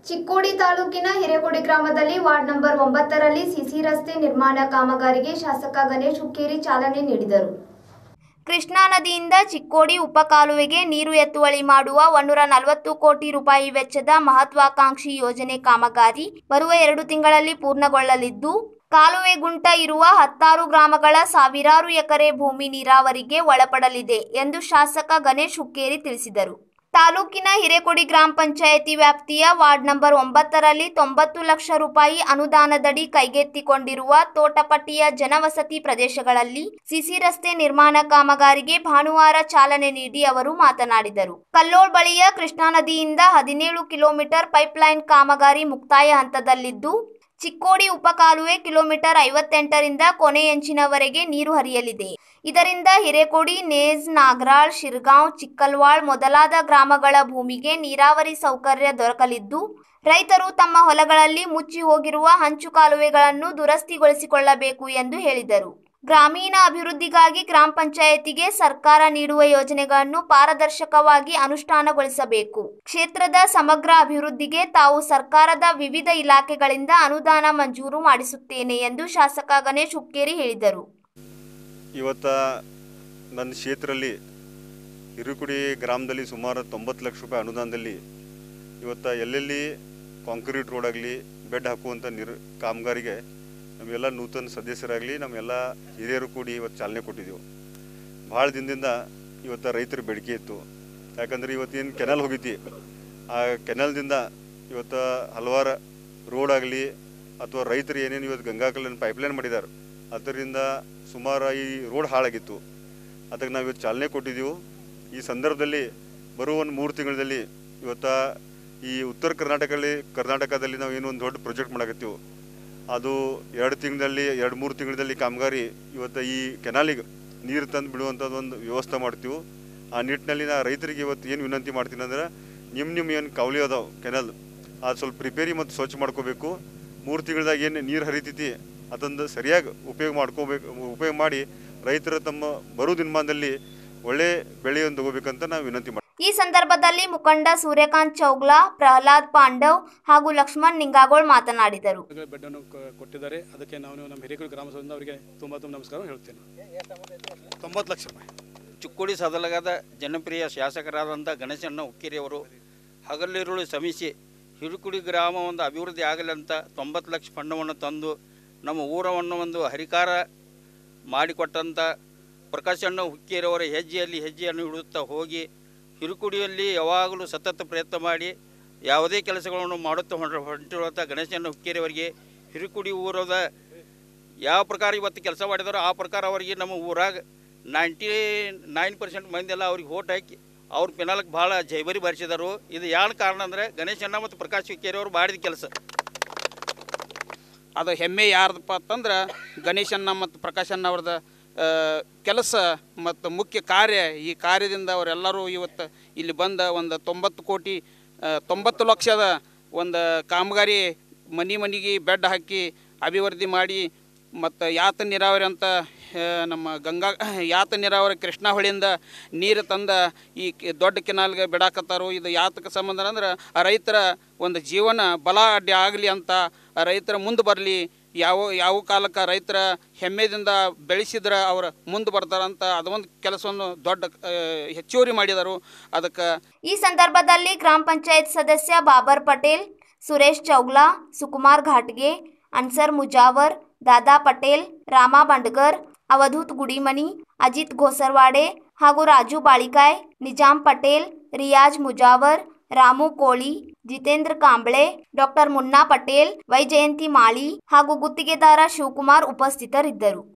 ಚಿಕ್ಕೋಡಿ ತಾಲೂಕಿನ ಹಿರೇಕೊಡಿ ಗ್ರಾಮದಲ್ಲಿ ward number ಒಂಬತ್ತರಲ್ಲಿ ಸಿಸಿ ರಸ್ತೆ ನಿರ್ಮಾಣ ಕಾಮಗಾರಿಗೆ ಶಾಸಕ ಗಣೇಶ್ ಹುಕ್ಕೇರಿ ಚಾಲನೆ ನೀಡಿದರು ಕೃಷ್ಣಾ ನದಿಯಿಂದ ಚಿಕ್ಕೋಡಿ ಉಪಕಾಲುವೆಗೆ ನೀರು ಎತ್ತುವಳಿ ಮಾಡುವ ಒಂದೂರ ನಲವತ್ತು ಕೋಟಿ ರೂಪಾಯಿ ವೆಚ್ಚದ ಮಹತ್ವಾಕಾಂಕ್ಷಿ ಯೋಜನೆ ಕಾಮಗಾರಿ ಬರುವ ಎರಡು ತಿಂಗಳಲ್ಲಿ ಪೂರ್ಣಗೊಳ್ಳಲಿದ್ದು ಕಾಲುವೆ ಗುಂಟ ಇರುವ ಹತ್ತಾರು ಗ್ರಾಮಗಳ ಸಾವಿರಾರು ಎಕರೆ ಭೂಮಿ ನೀರಾವರಿಗೆ ಒಳಪಡಲಿದೆ ಎಂದು ಶಾಸಕ ಗಣೇಶ್ ಹುಕ್ಕೇರಿ ತಿಳಿಸಿದರು ತಾಲೂಕಿನ ಹಿರೇಕೊಡಿ ಗ್ರಾಮ ಪಂಚಾಯಿತಿ ವ್ಯಾಪ್ತಿಯ ವಾರ್ಡ್ ನಂಬರ್ ಒಂಬತ್ತರಲ್ಲಿ ತೊಂಬತ್ತು ಲಕ್ಷ ರೂಪಾಯಿ ಅನುದಾನದಡಿ ಕೈಗೆತ್ತಿಕೊಂಡಿರುವ ತೋಟಪಟ್ಟಿಯ ಜನವಸತಿ ಪ್ರದೇಶಗಳಲ್ಲಿ ಸಿಸಿ ರಸ್ತೆ ನಿರ್ಮಾಣ ಕಾಮಗಾರಿಗೆ ಭಾನುವಾರ ಚಾಲನೆ ನೀಡಿ ಅವರು ಮಾತನಾಡಿದರು ಕಲ್ಲೋಳ್ ಬಳಿಯ ಕೃಷ್ಣಾ ನದಿಯಿಂದ ಹದಿನೇಳು ಕಿಲೋಮೀಟರ್ ಪೈಪ್ಲೈನ್ ಕಾಮಗಾರಿ ಮುಕ್ತಾಯ ಹಂತದಲ್ಲಿದ್ದು ಚಿಕ್ಕೋಡಿ ಉಪಕಾಲುವೆ ಕಿಲೋಮೀಟರ್ ಐವತ್ತೆಂಟರಿಂದ ಕೊನೆಯಂಚಿನವರೆಗೆ ನೀರು ಹರಿಯಲಿದೆ ಇದರಿಂದ ಹಿರೇಕೊಡಿ ನೇಜ್ ನಾಗರಾಳ್ ಶಿರ್ಗಾಂವ್ ಚಿಕ್ಕಲ್ವಾಳ್ ಮೊದಲಾದ ಗ್ರಾಮಗಳ ಭೂಮಿಗೆ ನೀರಾವರಿ ಸೌಕರ್ಯ ದೊರಕಲಿದ್ದು ರೈತರು ತಮ್ಮ ಹೊಲಗಳಲ್ಲಿ ಮುಚ್ಚಿ ಹೋಗಿರುವ ಹಂಚು ಕಾಲುವೆಗಳನ್ನು ದುರಸ್ತಿಗೊಳಿಸಿಕೊಳ್ಳಬೇಕು ಎಂದು ಹೇಳಿದರು ಗ್ರಾಮೀಣ ಅಭಿವೃದ್ಧಿಗಾಗಿ ಗ್ರಾಮ ಪಂಚಾಯತಿಗೆ ಸರ್ಕಾರ ನೀಡುವ ಯೋಜನೆಗಳನ್ನು ಪಾರದರ್ಶಕವಾಗಿ ಅನುಷ್ಠಾನಗೊಳಿಸಬೇಕು ಕ್ಷೇತ್ರದ ಸಮಗ್ರ ಅಭಿವೃದ್ಧಿಗೆ ತಾವು ಸರ್ಕಾರದ ವಿವಿಧ ಇಲಾಖೆಗಳಿಂದ ಅನುದಾನ ಮಂಜೂರು ಮಾಡಿಸುತ್ತೇನೆ ಎಂದು ಶಾಸಕ ಗಣೇಶ್ ಹುಕ್ಕೇರಿ ಹೇಳಿದರು ಇವತ್ತ ನನ್ನ ಕ್ಷೇತ್ರದಲ್ಲಿ ಹಿರುಕುಡಿ ಗ್ರಾಮದಲ್ಲಿ ಸುಮಾರು ತೊಂಬತ್ತು ಲಕ್ಷ ರೂಪಾಯಿ ಅನುದಾನದಲ್ಲಿ ಇವತ್ತ ಎಲ್ಲೆಲ್ಲಿ ಕಾಂಕ್ರೀಟ್ ರೋಡ್ ಆಗಲಿ ಬೆಡ್ ಹಾಕುವಂಥ ನಿರ್ ಕಾಮಗಾರಿಗೆ ನಮ್ಮೆಲ್ಲ ನೂತನ ಸದಸ್ಯರಾಗಲಿ ನಮ್ಮೆಲ್ಲ ಹಿರಿಯರು ಕೂಡಿ ಇವತ್ತು ಚಾಲನೆ ಕೊಟ್ಟಿದ್ದೆವು ಭಾಳ ದಿನದಿಂದ ಇವತ್ತು ರೈತರ ಬೇಡಿಕೆ ಇತ್ತು ಯಾಕಂದ್ರೆ ಇವತ್ತೇನು ಕೆನಲ್ ಹೋಗಿದ್ದಿ ಆ ಕೆನಲ್ದಿಂದ ಇವತ್ತು ಹಲವಾರು ರೋಡ್ ಆಗಲಿ ಅಥವಾ ರೈತರು ಏನೇನು ಇವತ್ತು ಗಂಗಾಕಲನ್ನು ಪೈಪ್ಲೈನ್ ಮಾಡಿದ್ದಾರೆ ಅದರಿಂದ ಸುಮಾರು ಈ ರೋಡ್ ಹಾಳಾಗಿತ್ತು ಅದಕ್ಕೆ ನಾವು ಇವತ್ತು ಚಾಲನೆ ಕೊಟ್ಟಿದ್ದೆವು ಈ ಸಂದರ್ಭದಲ್ಲಿ ಬರುವ ಒಂದು ಮೂರು ತಿಂಗಳಲ್ಲಿ ಇವತ್ತ ಈ ಉತ್ತರ ಕರ್ನಾಟಕದಲ್ಲಿ ಕರ್ನಾಟಕದಲ್ಲಿ ನಾವು ಏನೋ ಒಂದು ದೊಡ್ಡ ಪ್ರಾಜೆಕ್ಟ್ ಮಾಡಕತ್ತೀವಿ ಅದು ಎರಡು ತಿಂಗಳಲ್ಲಿ ಎರಡು ಮೂರು ತಿಂಗಳಲ್ಲಿ ಕಾಮಗಾರಿ ಇವತ್ತು ಈ ಕೆನಾಲಿಗೆ ನೀರು ತಂದು ಬಿಡುವಂಥದ್ದು ಒಂದು ವ್ಯವಸ್ಥೆ ಮಾಡ್ತೀವಿ ಆ ನಿಟ್ಟಿನಲ್ಲಿ ನಾ ರೈತರಿಗೆ ಇವತ್ತು ಏನು ವಿನಂತಿ ಮಾಡ್ತೀನಿ ಅಂದ್ರೆ ನಿಮ್ಮ ನಿಮ್ಮ ಏನು ಕವಲಿ ಅದಾವೆ ಕೆನಲ್ ಅದು ಸ್ವಲ್ಪ ರಿಪೇರಿ ಮತ್ತು ಸ್ವಚ್ಛ ಮಾಡ್ಕೋಬೇಕು ಮೂರು ತಿಂಗಳದಾಗ ಏನು ನೀರು ಹರಿತೈತಿ ಅದೊಂದು ಸರಿಯಾಗಿ ಉಪಯೋಗ ಮಾಡ್ಕೋಬೇಕು ಉಪಯೋಗ ಮಾಡಿ ರೈತರ ತಮ್ಮ ಬರೋ ದಿನಮಾನದಲ್ಲಿ ಒಳ್ಳೆ ಬೆಳೆಯನ್ನು ತಗೋಬೇಕಂತ ನಾವು ವಿನಂತಿ ಮಾಡ್ತೀವಿ ಈ ಸಂದರ್ಭದಲ್ಲಿ ಮುಖಂಡ ಸೂರ್ಯಕಾಂತ್ ಚೌಗ್ಲಾ ಪ್ರಹ್ಲಾದ್ ಪಾಂಡವ್ ಹಾಗೂ ಲಕ್ಷ್ಮಣ್ ನಿಂಗಾಗೋಳ್ ಮಾತನಾಡಿದರು ಗಳ ಬೆಡ್ಡನ್ನು ಕ- ಕೊಟ್ಟಿದ್ದಾರೆ ಅದಕ್ಕೆ ನಾವು ನಮ್ಮ ಹಿರೇಕೂರು ಗ್ರಾಮ ಸಭೆಯಿಂದ ಅವರಿಗೆ ತುಂಬ ತುಂಬ ನಮಸ್ಕಾರ ಹೇಳ್ತೇನೆ ತೊಂಬತ್ತು ಲಕ್ಷ ರೂಪಾಯಿ ಚಿಕ್ಕೋಡಿ ಸದಲಗದ ಜನಪ್ರಿಯ ಶಾಸಕರಾದಂಥ ಗಣೇಶಣ್ಣ ಹುಕ್ಕೇರಿಯವರು ಹಗಲಿರುಳು ಶ್ರಮಿಸಿ ಹಿರುಕುಡಿ ಗ್ರಾಮ ಒಂದು ಅಭಿವೃದ್ಧಿ ಆಗಲಿ ಅಂತ ತೊಂಬತ್ತು ಲಕ್ಷ ಫಂಡವನ್ನು ತಂದು ನಮ್ಮ ಊರವನ್ನು ಒಂದು ಹರಿಕಾರ ಮಾಡಿಕೊಟ್ಟಂಥ ಪ್ರಕಾಶಣ್ಣ ಹುಕ್ಕೇರಿಯವರ ಹೆಜ್ಜೆಯಲ್ಲಿ ಹೆಜ್ಜೆಯನ್ನು ಇಡುತ್ತಾ ಹೋಗಿ ಹಿರುಕುಡಿಯಲ್ಲಿ ಯಾವಾಗಲೂ ಸತತ ಪ್ರಯತ್ನ ಮಾಡಿ ಯಾವುದೇ ಕೆಲಸಗಳನ್ನು ಮಾಡುತ್ತಾ ಹೊಂಟ ಹೊಂಟಿರುವಂಥ ಗಣೇಶಣ್ಣ ಹುಕ್ಕೇರಿಯವರಿಗೆ ಹಿರುಕುಡಿ ಊರದ ಯಾವ ಪ್ರಕಾರ ಇವತ್ತು ಕೆಲಸ ಮಾಡಿದಾರೋ ಆ ಪ್ರಕಾರ ಅವರಿಗೆ ನಮ್ಮ ಊರಾಗ ನೈಂಟಿ ನೈನ್ ಪರ್ಸೆಂಟ್ ಮಂದಿ ಎಲ್ಲ ಅವ್ರಿಗೆ ಓಟ್ ಹಾಕಿ ಅವ್ರ ಪಿನಾಲಕ್ಕೆ ಭಾಳ ಜೈಬರಿ ಬಾರಿಸಿದರು ಇದು ಏನು ಕಾರಣ ಅಂದರೆ ಗಣೇಶಣ್ಣ ಮತ್ತು ಪ್ರಕಾಶ್ ಹುಕ್ಕೇರಿ ಅವರು ಮಾಡಿದ ಕೆಲಸ ಅದು ಹೆಮ್ಮೆ ಯಾರ್ದಪ್ಪ ಅಂತಂದ್ರೆ ಗಣೇಶಣ್ಣ ಮತ್ತು ಪ್ರಕಾಶಣ್ಣ ಅವ್ರದ್ದು ಆ, ಕೆಲಸ ಮತ್ತು ಮುಖ್ಯ ಕಾರ್ಯ ಈ ಕಾರ್ಯದಿಂದ ಅವರೆಲ್ಲರೂ ಇವತ್ತು ಇಲ್ಲಿ ಬಂದ ಒಂದು ತೊಂಬತ್ತು ಕೋಟಿ ಆ, ತೊಂಬತ್ತು ಲಕ್ಷದ ಒಂದು ಕಾಮಗಾರಿ ಮನೆ ಮನೆಗೆ ಬೆಡ್ ಹಾಕಿ ಅಭಿವೃದ್ಧಿ ಮಾಡಿ ಮತ್ತು ಯಾತ ನೀರಾವರಿ ಅಂತ ಆ, ನಮ್ಮ ಗಂಗಾ ಯಾತ ನೀರಾವರಿ ಕೃಷ್ಣಾ ಹೊಳೆಯಿಂದ ನೀರು ತಂದ ಈ ಕೆ- ದೊಡ್ಡ ಕೆನಾಲ್ಗೆ ಬಿಡಾಕತ್ತಾರು ಇದು ಯಾತಕ್ಕೆ ಸಂಬಂಧ ಅಂದ್ರೆ ಆ ರೈತರ ಒಂದು ಜೀವನ ಬಲ ಅಡ್ಡಿ ಆಗಲಿ ಅಂತ ಆ ರೈತರ ಮುಂದೆ ಬರಲಿ ಯಾವ ಯಾವ ಕಾಲಕ್ಕೆ ರೈತರ ಹೆಮ್ಮೆದಿಂದ ಬೆಳೆಸಿದ್ರೆ ಅವ್ರು ಮುಂದೆ ಬರ್ತಾರಂತ ಅದೊಂದು ಕೆಲಸವನ್ನು ದೊಡ್ಡ ಆ, ಹೆಚ್ಚುವರಿ ಮಾಡಿದರು ಅದಕ್ಕೆ ಈ ಸಂದರ್ಭದಲ್ಲಿ ಗ್ರಾಮ ಪಂಚಾಯತ್ ಸದಸ್ಯ ಬಾಬರ್ ಪಟೇಲ್ ಸುರೇಶ್ ಚೌಗ್ಲಾ ಸುಕುಮಾರ್ ಘಾಟ್ಗೆ ಅನ್ಸರ್ ಮುಜಾವರ್ ದಾದಾ ಪಟೇಲ್ ರಾಮಾ ಬಂಡ್ಗರ್ ಅವಧೂತ್ ಗುಡಿಮನಿ ಅಜಿತ್ ಘೋಸರ್ವಾಡೆ ಹಾಗೂ ರಾಜು ಬಾಳಿಕಾಯ್ ನಿಜಾಮ್ ಪಟೇಲ್ ರಿಯಾಜ್ ಮುಜಾವರ್ ರಾಮು ಕೋಳಿ ಜಿತೇಂದ್ರ ಕಾಂಬ್ಳೆ ಡಾಕ್ಟರ್ ಮುನ್ನಾ ಪಟೇಲ್ ವೈಜಯಂತಿ ಮಾಳಿ ಹಾಗೂ ಗುತ್ತಿಗೆದಾರ ಶಿವಕುಮಾರ್ ಉಪಸ್ಥಿತರಿದ್ದರು